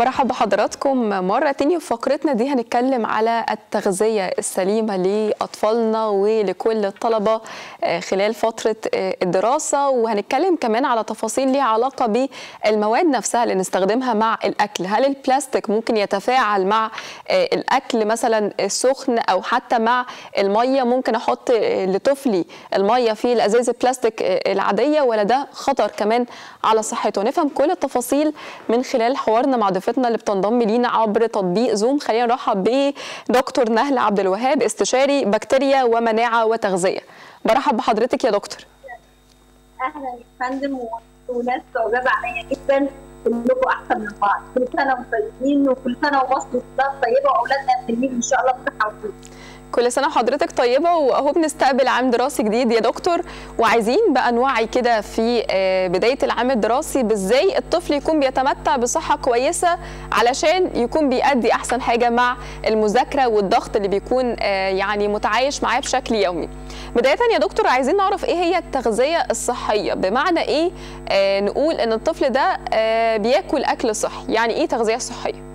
مرحبا بحضراتكم مرة تانية في فقرتنا دي هنتكلم على التغذية السليمة لأطفالنا ولكل الطلبة خلال فترة الدراسة وهنتكلم كمان على تفاصيل ليها علاقة بالمواد نفسها اللي نستخدمها مع الأكل هل البلاستيك ممكن يتفاعل مع الأكل مثلا السخن أو حتى مع المية ممكن أحط لطفلي المية في الأزاز البلاستيك العادية ولا ده خطر كمان على صحته نفهم كل التفاصيل من خلال حوارنا مع ضيفتنا اللي بتنضم لينا عبر تطبيق زوم خلينا نرحب بدكتور نهله عبد الوهاب استشاري بكتيريا ومناعه وتغذيه برحب بحضرتك يا دكتور اهلا يا فندم وناس عزاز عليا جدا كلكم احسن من بعض كل سنه وانتم طيبين وكل سنه ومصر طيبه واولادنا التلميذ ان شاء الله بصحه وخير كل سنه وحضرتك طيبه واهو بنستقبل عام دراسي جديد يا دكتور وعايزين بقى نوعي كده في بدايه العام الدراسي بازاي الطفل يكون بيتمتع بصحه كويسه علشان يكون بيأدي احسن حاجه مع المذاكره والضغط اللي بيكون يعني متعايش معاه بشكل يومي. بدايه يا دكتور عايزين نعرف ايه هي التغذيه الصحيه بمعنى ايه نقول ان الطفل ده بياكل اكل صحي يعني ايه تغذيه صحيه؟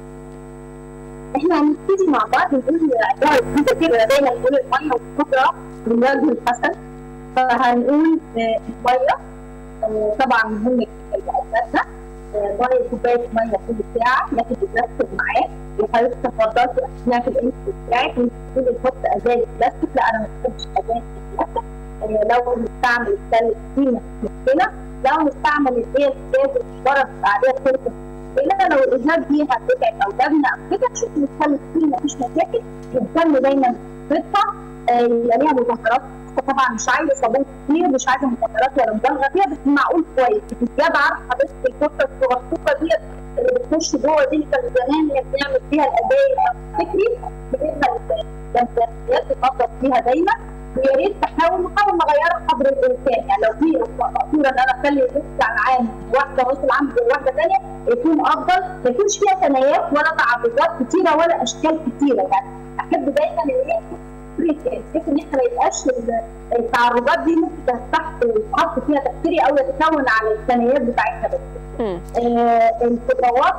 احنا هنبتدي مع بعض نقول انت كده دايما نقول الميه والخضره بالوجه الحسن فهنقول الميه طبعا مهم لأولادنا ميه كوبايه ميه كل ساعه لكن بلاستيك معاه وحضرتك تفضلت اثناء الانس بتاعك تقول نحط ازاز بلاستيك لا انا ما بحبش ازاز بلاستيك لو نستعمل الثلج دي مش مشكله لو نستعمل الايه الازاز الشجره عليها سلك الا لو الازاز دي هتبعد اولادنا او كده نشوف نتكلم فيه مفيش مشاكل نهتم دايما بالقطع يبقى ليها مظاهرات طبعا مش عايزه صابون كتير مش عايزه مظاهرات ولا مبالغه فيها بس معقول كويس بتتجاب عارف حضرتك الكفته الصغنطوطه ديت اللي بتخش جوه دي كان زمان اللي بنعمل فيها الادايه تفتكري بنبقى الجمعيات تفضل فيها دايما ويا ريت تحاول نحاول نغيرها قدر الامكان يعني لو في مقدوره ان انا اخلي النص عن عام واحده نص العام واحده ثانيه يكون افضل ما يكونش فيها ثنايات ولا تعرضات كثيره ولا اشكال كثيره يعني احب دايما ان هي بحيث ان احنا ما يبقاش التعرضات دي ممكن تحت تحط فيها بكتيريا او يتكون على الثنايات بتاعتها بس. آه الخضروات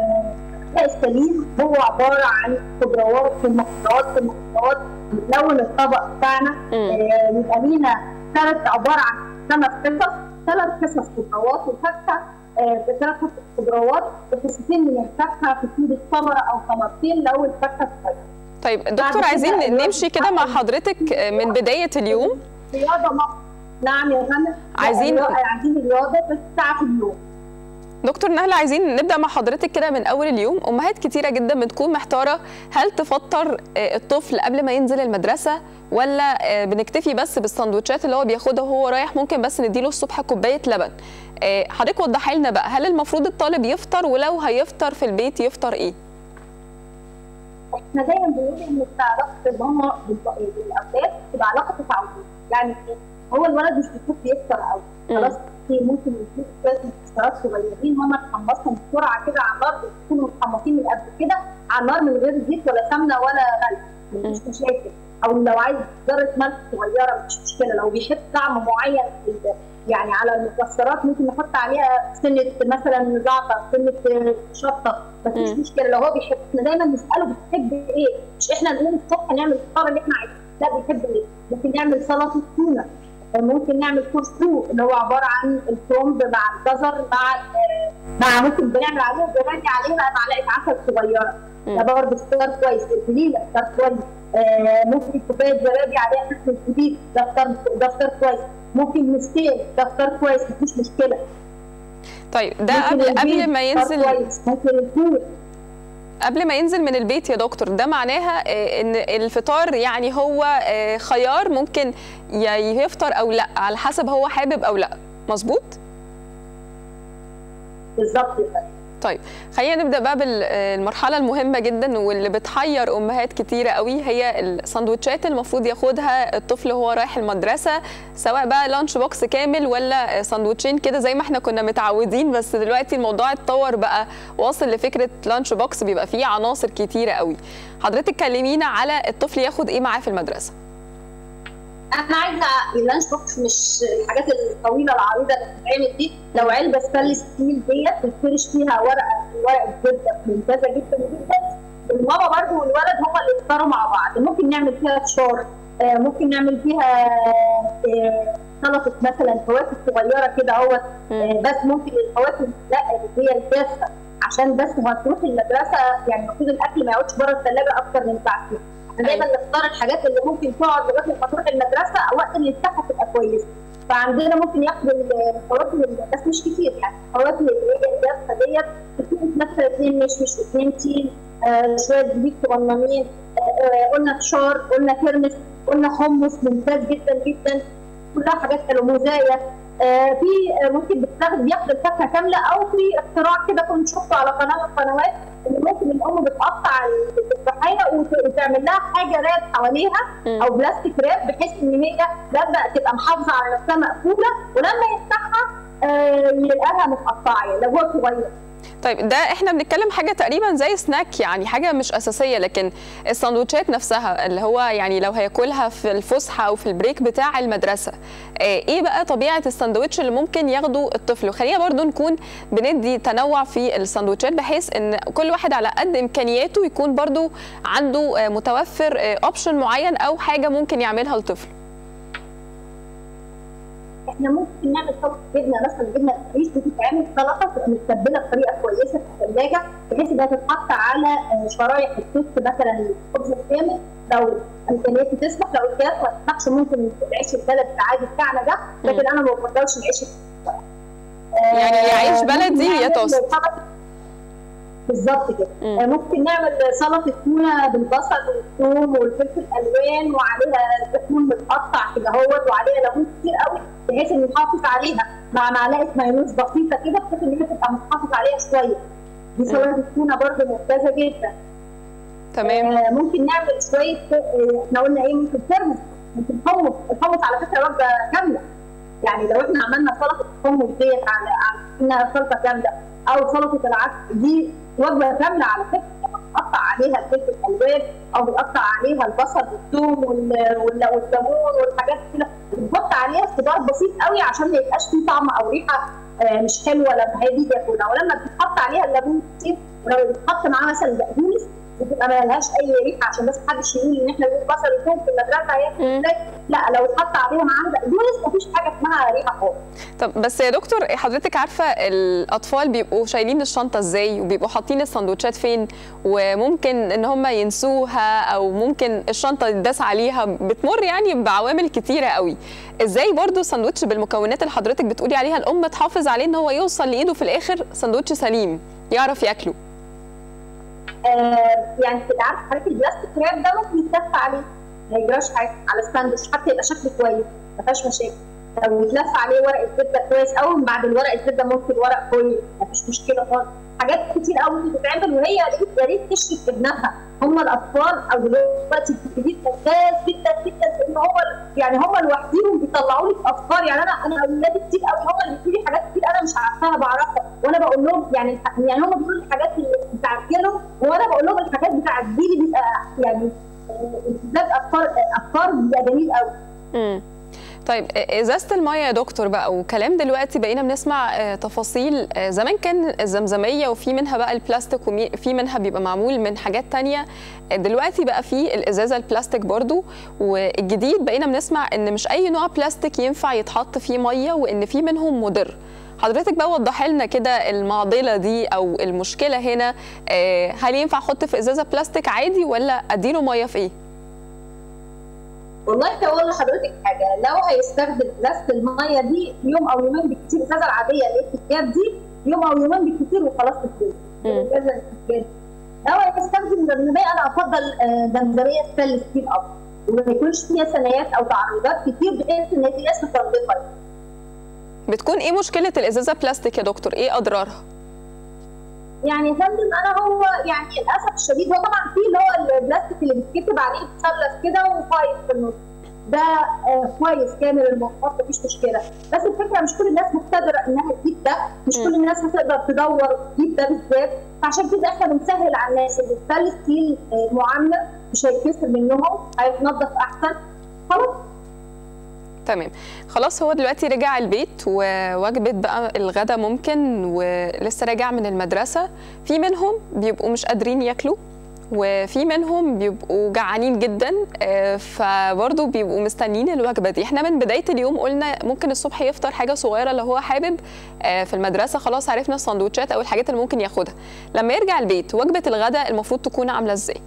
السليم هو عباره عن خضروات في المخضرات في المخضرات بنلون الطبق بتاعنا آه يبقى لينا ثلاث عباره عن خمس قصص ثلاث قصص خضروات وفاكهه ثلاث قصص خضروات وقصتين من الفاكهه في صوره ثمره او ثمرتين لو الفاكهه صغيره. طيب دكتور عايزين نمشي كده مع حضرتك من بدايه اليوم رياضه مصر نعم يا فندم عايزين عايزين رياضه بس ساعه في اليوم دكتور نهله عايزين نبدا مع حضرتك كده من اول اليوم امهات كتيره جدا بتكون محتاره هل تفطر الطفل قبل ما ينزل المدرسه ولا بنكتفي بس بالسندوتشات اللي هو بياخدها وهو رايح ممكن بس نديله الصبح كوبايه لبن حضرتك وضحي لنا بقى هل المفروض الطالب يفطر ولو هيفطر في البيت يفطر ايه احنا دايما بنقول ان علاقه الماما بالاولاد تبقى علاقه تفاعليه يعني هو الولد مش المفروض يفطر قوي خلاص ممكن يكون شويه مكسرات صغيرين ماما تحمصهم بسرعه كده على النار بيكونوا متحمصين من قبل كده على النار من غير زيت ولا سمنه ولا غلي مفيش مشاكل او لو عايز ذره ملح صغيره مش مشكله لو بيحب طعم معين يعني على المكسرات ممكن نحط عليها سنه مثلا زعتر سنه شطه مفيش مشكله لو هو بيحب احنا دايما نساله بتحب ايه مش احنا نقوم الصبح نعمل الفطار اللي احنا عايزينه لا بيحب ايه ممكن نعمل سلطه تونه ممكن نعمل كورسو اللي هو عباره عن الكرنب مع الجزر مع مع ممكن بنعمل عليه بنرجع عليها معلقه عسل صغيره ده برضه فطار كويس البليله فطار كويس آه ممكن كوبايه زبادي عليها حته جديد ده فطار ده فطار كويس ممكن مسكين ده فطار كويس مفيش مشكله طيب ده قبل قبل ما ينزل كويس ممكن الفول قبل ما ينزل من البيت يا دكتور ده معناها ان الفطار يعني هو خيار ممكن يفطر او لا على حسب هو حابب او لا مظبوط بالظبط طيب خلينا نبدا بقى بالمرحله المهمه جدا واللي بتحير امهات كتيره قوي هي السندوتشات المفروض ياخدها الطفل وهو رايح المدرسه سواء بقى لانش بوكس كامل ولا سندوتشين كده زي ما احنا كنا متعودين بس دلوقتي الموضوع اتطور بقى واصل لفكره لانش بوكس بيبقى فيه عناصر كتيره قوي حضرتك كلمينا على الطفل ياخد ايه معاه في المدرسه انا عايزه اللانش بوكس مش الحاجات الطويله العريضه اللي بتتعمل دي لو علبه ستانلس ستيل ديت تفرش فيها ورقه ورق الزبده ممتازه جدا جدا الماما برضو والولد هما اللي يختاروا مع بعض ممكن نعمل فيها فشار آه، ممكن نعمل فيها آه، سلطه مثلا فواكه صغيره كده اهوت آه، بس ممكن الفواكه لا اللي هي الجافه عشان بس هتروح المدرسه يعني المفروض الاكل ما يقعدش بره الثلاجه اكتر من ساعتين احنا دايما نختار الحاجات اللي ممكن تقعد لغايه ما تروح المدرسه او وقت اللي يفتحها تبقى كويسه فعندنا ممكن ياخدوا الفواكه بس مش كتير يعني الفواكه اللي هي الجافه ديت تكون مثلا اثنين مشمش اثنين تين آه شويه زبيب صغننين آه آه قلنا فشار قلنا ترمس قلنا حمص ممتاز جدا جدا كلها حاجات حلوه موزايه آه في آه ممكن بتاخد بياخد الفاكهه كامله او في اختراع كده كنت شفته على قناه من القنوات ان ممكن الام بتقطع التفاحيه وت- وتعمل لها حاجه راب حواليها مم. او بلاستيك راب بحيث ان هي تبدا تبقى محافظه على نفسها مقفوله ولما يفتحها آه يلاقيها متقطعه يعني لو هو صغير طيب ده احنا بنتكلم حاجه تقريبا زي سناك يعني حاجه مش اساسيه لكن السندوتشات نفسها اللي هو يعني لو هياكلها في الفسحه او في البريك بتاع المدرسه آه، ايه بقى طبيعه السندوتش اللي ممكن ياخده الطفل وخلينا برضو نكون بندي تنوع في السندوتشات بحيث ان كل واحد على قد امكانياته يكون برضو عنده آه، متوفر اوبشن معين او حاجه ممكن يعملها الطفل احنا ممكن نعمل سلطه جبنه مثلا جبنه فريش بتتعمل سلطه تبقى متبله بطريقه كويسه في الثلاجه بحيث انها تتحط على آه، شرايح التوست مثلا الخبز الكامل لو امكانياتي تسمح لو الكياس ما تسمحش ممكن العيش البلد العادي بتاعنا ده لكن انا ما بفضلش العيش آه، يعني يا عيش ممكن بلدي يا نعمل توست. سلطة- بالظبط كده مم. آه، ممكن نعمل سلطه تونه بالبصل والثوم والفلفل الالوان وعليها زيتون متقطع كده اهوت وعليها ليمون كتير قوي بحيث ان نحافظ عليها مع معلقه مايونيز بسيطه كده بحيث ان هي تبقى متحافظ عليها شويه دي سلطه التونه برضه ممتازه جدا تمام آه، ممكن نعمل شويه آه، احنا قلنا ايه ممكن ترمس ممكن حمص الحمص على فكره وجبه كامله يعني لو احنا عملنا سلطه الحمص ديت على على انها سلطه كامله او سلطه العدس دي وجبه كامله على فكره بتقطع عليها الفلفل الالوان او بتقطع عليها البصل والثوم وال- وال- والليمون والحاجات كده بتحط عليها خضار بسيط قوي عشان ما يبقاش فيه طعم او ريحه آه، مش حلوه لما هيجي ياكلها ولما بتحط عليها الليمون كتير ولو بتحط معاها مثلا بقدونس بتبقى ما لهاش اي ريحه عشان بس محدش يقول ان احنا بنقول بصل وثوم في المدرسه هياكل مم. ازاي لا لو اتحط عليها معاها بقدونس مفيش حاجه اسمها ريحه خالص طب بس يا دكتور حضرتك عارفه الاطفال بيبقوا شايلين الشنطه ازاي وبيبقوا حاطين السندوتشات فين وممكن ان هم ينسوها او ممكن الشنطه يداس عليها بتمر يعني بعوامل كتيره قوي ازاي برضو سندوتش بالمكونات اللي حضرتك بتقولي عليها الام تحافظ عليه ان هو يوصل لايده في الاخر سندوتش سليم يعرف ياكله آه يعني تبقى عارف حضرتك البلاستيك راب ده ممكن يتلف عليه ما يجراش حاجه على الساندوتش حتى يبقى شكله كويس ما فيهاش مشاكل لو اتلف عليه ورق الزبده كويس قوي بعد الورق الزبده ممكن ورق فويل ما فيش مشكله خالص حاجات كتير قوي ممكن تتعمل وهي يا ريت يا ريت تشرك ابنها هم الاطفال او دلوقتي الجديد ممتاز جدا جدا لان هو يعني هم لوحديهم بيطلعوا لي افكار يعني انا انا اولادي كتير قوي هم اللي بيقولوا لي حاجات كتير انا مش عارفاها بعرفها وانا بقول لهم يعني يعني هم بيقولوا لي الحاجات اللي بتاعت جيلهم وانا بقول لهم الحاجات بتاعت جيلي بيبقى يعني آه، امتزاج افكار افكار بيبقى جميل قوي امم طيب ازازه الميه يا دكتور بقى وكلام دلوقتي بقينا بنسمع آه، تفاصيل آه، زمان كان الزمزميه وفي منها بقى البلاستيك وفي منها بيبقى معمول من حاجات تانية آه، دلوقتي بقى في الازازه البلاستيك برضو والجديد بقينا بنسمع ان مش اي نوع بلاستيك ينفع يتحط فيه ميه وان في منهم مضر حضرتك بقى وضحي لنا كده المعضله دي او المشكله هنا آه، هل ينفع احط في ازازه بلاستيك عادي ولا اديله ميه في ايه والله اقول لحضرتك حاجه لو هيستخدم ازازه الميه دي يوم او يومين بالكثير الازازه العاديه اللي هي الكتاب دي يوم او يومين بالكثير وخلاص تتجوز مم. الازازه الكتاب لو هيستخدم زمزميه انا افضل آه، زمزميه ستانلس ستيل افضل وما يكونش فيها ثنايات او تعرضات كتير بحيث ان هي ناس متنظفه بتكون ايه مشكله الازازه بلاستيك يا دكتور ايه اضرارها يعني يا فندم انا هو يعني للاسف الشديد هو طبعا في اللي هو البلاستيك اللي بيتكتب عليه مثلث كده وفايف في النص ده آه كويس كامل المواصفات مفيش مشكله بس الفكره مش كل الناس مقتدره انها تجيب ده مش م. كل الناس هتقدر تدور وتجيب ده بالذات فعشان كده احنا بنسهل على الناس اللي الستانلس ستيل آه معامله مش هيتكسر منهم هيتنضف احسن خلاص تمام خلاص هو دلوقتي رجع البيت ووجبه بقى الغدا ممكن ولسه راجع من المدرسه في منهم بيبقوا مش قادرين ياكلوا وفي منهم بيبقوا جعانين جدا آه، فبرضه بيبقوا مستنيين الوجبه دي احنا من بدايه اليوم قلنا ممكن الصبح يفطر حاجه صغيره لو هو حابب آه، في المدرسه خلاص عرفنا السندوتشات او الحاجات اللي ممكن ياخدها لما يرجع البيت وجبه الغداء المفروض تكون عامله ازاي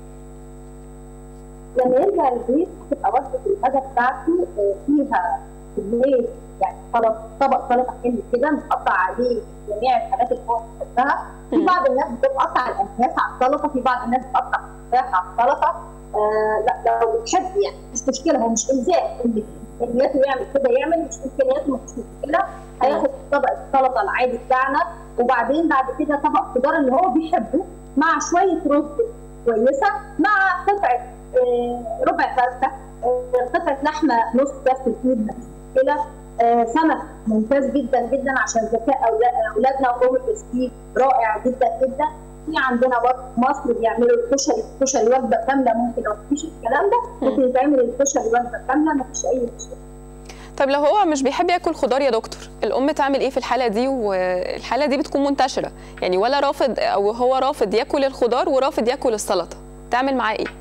لما يرجع البيت هتبقى وجبه الغداء بتاعته آه، فيها كميه يعني سلطه طبق سلطه حلو كده متقطع عليه جميع الحاجات اللي هو بيحبها في مم. بعض الناس بتقطع الاناناس على السلطه في بعض الناس بتقطع التفاح على السلطه آه لا لو بتحب يعني مش مشكله هو مش الزام اللي امكانياته يعمل كده يعمل مش امكانياته مش مشكله هياخد طبق السلطه العادي بتاعنا وبعدين بعد كده طبق خضار اللي هو بيحبه مع شويه رز كويسه مع قطعه آه، ربع فرخه آه، قطعه لحمه نص كف الايد مش مشكله آه، سمك ممتاز جدا جدا عشان ذكاء أولا- اولادنا واوميجا 3 رائع جدا جدا في عندنا برضه في مصر بيعملوا الكشري الكشري وجبه كامله ممكن لو مفيش الكلام ده ممكن يتعمل الكشري وجبه كامله مفيش اي مشكله طب لو هو مش بيحب ياكل خضار يا دكتور الام تعمل ايه في الحاله دي والحاله دي بتكون منتشره يعني ولا رافض او هو رافض ياكل الخضار ورافض ياكل السلطه تعمل معاه ايه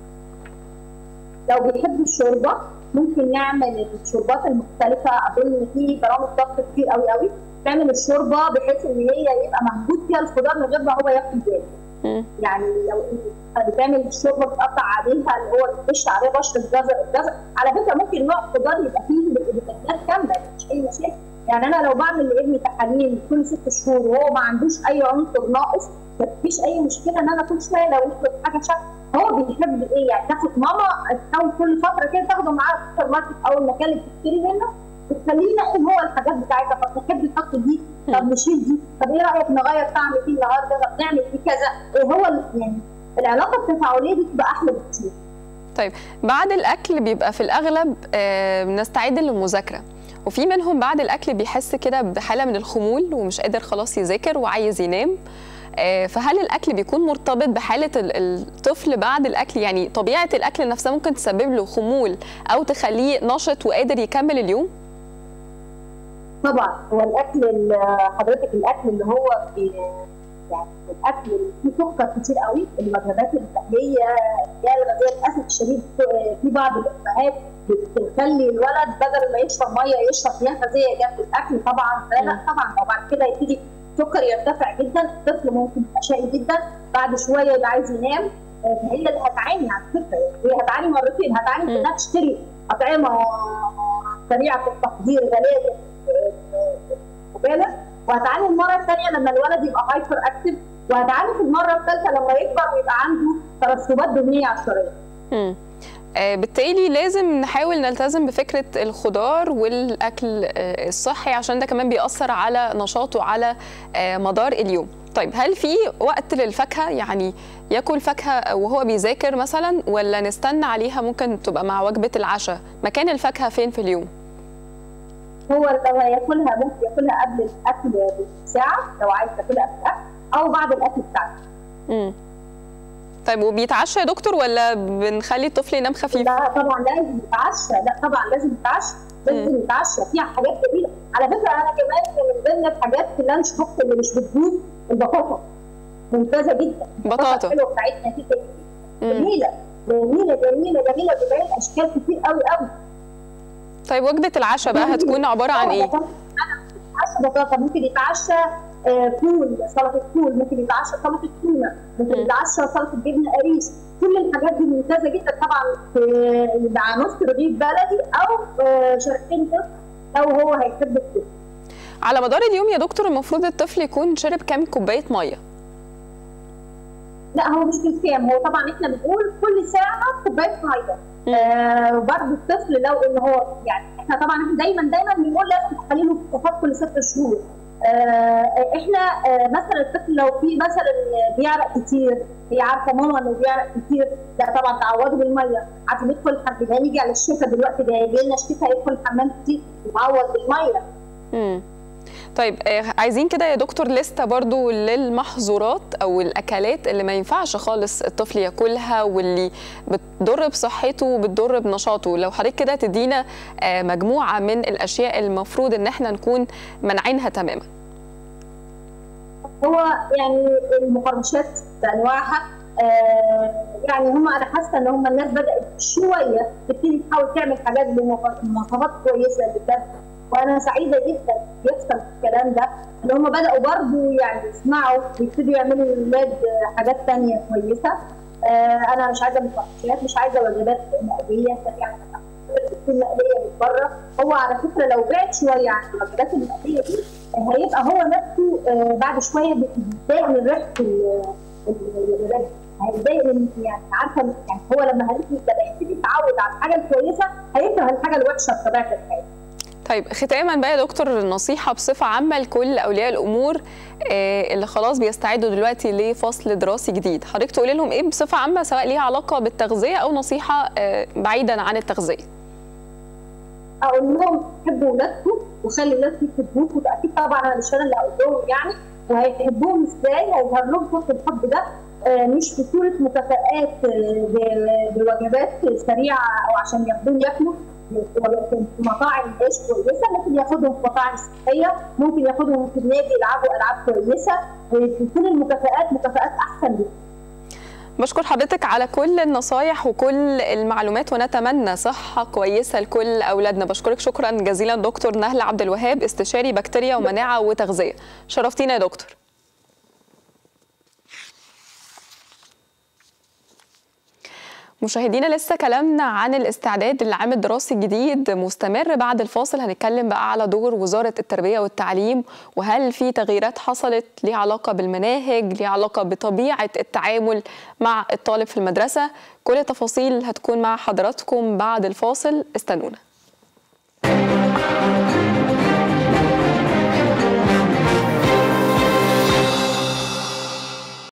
لو بيحب الشوربه ممكن نعمل الشوربات المختلفه اظن في برامج طبخ كتير قوي قوي تعمل الشوربه بحيث ان هي يبقى موجود فيها الخضار من غير ما هو ياكل باله مم. يعني لو بتعمل الشوربه بتقطع عليها اللي هو بتخش عليه بشر الجزر الجزر على فكره ممكن نوع خضار يبقى فيه فيتامينات كامله مش اي مشاكل يعني انا لو بعمل لابني تحاليل كل ست شهور وهو ما عندوش اي عنصر ناقص مفيش اي مشكله ان انا كل شويه لو يطلب حاجه شكل هو بيحب ايه يعني تاخد ماما تحاول كل فتره كده تاخده معاه في السوبر ماركت او المكان اللي بتشتري منه بتخليه ينقي هو الحاجات بتاعتها طب تحب نحط دي طب نشيل دي طب ايه رايك نغير طعم دي النهارده طب نعمل دي كذا إيه هو ال- يعني العلاقه التفاعليه دي تبقى احلى بكتير طيب بعد الاكل بيبقى في الاغلب آه، بنستعد للمذاكره وفي منهم بعد الاكل بيحس كده بحاله من الخمول ومش قادر خلاص يذاكر وعايز ينام آه، فهل الاكل بيكون مرتبط بحاله ال- الطفل بعد الاكل يعني طبيعه الاكل نفسها ممكن تسبب له خمول او تخليه نشط وقادر يكمل اليوم طبعا هو الاكل ال- حضرتك الاكل اللي هو في يعني الاكل اللي فيه سكر كتير قوي الوجبات اللي هي هي الغازيه للاسف الشديد في بعض الامهات بتخلي الولد بدل ما يشرب ميه يشرب مياه غازيه جنب الاكل طبعا لا لا طبعا وبعد كده يبتدي السكر يرتفع جدا الطفل ممكن يبقى شقي جدا بعد شويه يبقى عايز ينام آه، هي اللي هتعاني على فكره هي هتعاني مرتين هتعاني في مم. انها تشتري اطعمه سريعه التحضير غاليه مبالغ وهتعاني المره الثانيه لما الولد يبقى هايبر اكتف وهتعاني في المره الثالثه لما يكبر ويبقى عنده ترسبات دهنيه على الشرايين مم. آه، بالتالي لازم نحاول نلتزم بفكرة الخضار والأكل آه، الصحي عشان ده كمان بيأثر على نشاطه على آه، مدار اليوم طيب هل في وقت للفاكهة يعني ياكل فاكهة وهو بيذاكر مثلا ولا نستنى عليها ممكن تبقى مع وجبة العشاء مكان الفاكهة فين في اليوم هو لو هياكلها ممكن ياكلها قبل الاكل بساعه لو عايز تاكلها قبل الاكل او بعد الاكل بتاعته مم. طيب وبيتعشى يا دكتور ولا بنخلي الطفل ينام خفيف لا طبعا لازم يتعشى لا طبعا لازم يتعشى لازم يتعشى فيها حاجات جميله على فكره انا كمان من ضمن الحاجات في اللانش بوكس اللي مش بتجوز البطاطا ممتازه جدا بطاطا. الحلوه بتاعتنا دي مم. جميله جميله جميله جميله بتبين اشكال كتير قوي قوي طيب وجبة العشاء بقى هتكون عبارة عن ايه؟ يتعشى بطاطا ممكن يتعشى آه، فول سلطه فول ممكن يتعشى سلطه تونه ممكن مم. يتعشى سلطه جبنه قريش كل الحاجات دي ممتازه جدا طبعا في مع نص رغيف بلدي او آه، شريحتين فول لو هو هيحب الفول على مدار اليوم يا دكتور المفروض الطفل يكون شرب كام كوباية مية؟ لا هو مش بالكام هو طبعا احنا بنقول كل ساعه كوبايه ميه مم. آه وبرده الطفل لو ان هو يعني احنا طبعا احنا دايما دايما بنقول لازم تحليله فحوصات كل ست شهور آه احنا آه مثلا الطفل لو في مثلا بيعرق كتير هي عارفه ماما انه بيعرق كتير لا طبعا تعوضه بالميه عارفه بيدخل الحمام ده نيجي على الشتاء دلوقتي جاي لنا الشتاء يدخل الحمام كتير يتعوض بالميه مم. طيب عايزين كده يا دكتور لستة برضو للمحظورات او الاكلات اللي ما ينفعش خالص الطفل ياكلها واللي بتضر بصحته وبتضر بنشاطه لو حضرتك كده تدينا مجموعة من الاشياء المفروض ان احنا نكون منعينها تماما هو يعني المقرمشات بانواعها آه يعني هم انا حاسه ان هم الناس بدات شويه تبتدي تحاول تعمل حاجات بمواصفات كويسه للدم وانا سعيده جدا يحصل الكلام ده ان هم بداوا برضه يعني يسمعوا ويبتدوا يعملوا للولاد حاجات ثانيه كويسه آه انا مش عايزه مقرمشات مش عايزه وجبات مقليه سريعه المقليه من بره هو على فكره لو بعد شويه عن الوجبات المقليه دي هيبقى هو نفسه آه بعد شويه بيتضايق من ريحه الولاد هيتضايق من يعني عارفه يعني هو لما هيبتدي يبتدي يتعود على الحاجه الكويسه هيكره الحاجه الوحشه بطبيعه الحال. طيب ختاما بقى يا دكتور نصيحه بصفه عامه لكل اولياء الامور آه اللي خلاص بيستعدوا دلوقتي لفصل دراسي جديد، حضرتك تقولي لهم ايه بصفه عامه سواء ليها علاقه بالتغذيه او نصيحه آه بعيدا عن التغذيه؟ اقول لهم حبوا ولادكم وخلي ولادكم يحبوكوا اكيد طبعا انا مش انا اللي هقول لهم يعني وهيحبوهم ازاي؟ هيظهر لهم صوره الحب ده آه مش في صوره مكافآت بوجبات سريعه او عشان ياخدوهم ياكلوا في مطاعم عيش كويسه ممكن ياخدهم في مطاعم صحيه ممكن ياخدهم في النادي يلعبوا العاب كويسه وتكون المكافآت مكافآت احسن بكتير بشكر حضرتك على كل النصايح وكل المعلومات ونتمنى صحة كويسة لكل أولادنا بشكرك شكرا جزيلا دكتور نهلة عبد الوهاب استشاري بكتيريا ومناعة وتغذية شرفتينا يا دكتور مشاهدينا لسه كلامنا عن الاستعداد للعام الدراسي الجديد مستمر بعد الفاصل هنتكلم بقى على دور وزارة التربية والتعليم وهل في تغييرات حصلت ليها علاقة بالمناهج ليها علاقة بطبيعة التعامل مع الطالب في المدرسة كل التفاصيل هتكون مع حضراتكم بعد الفاصل استنونا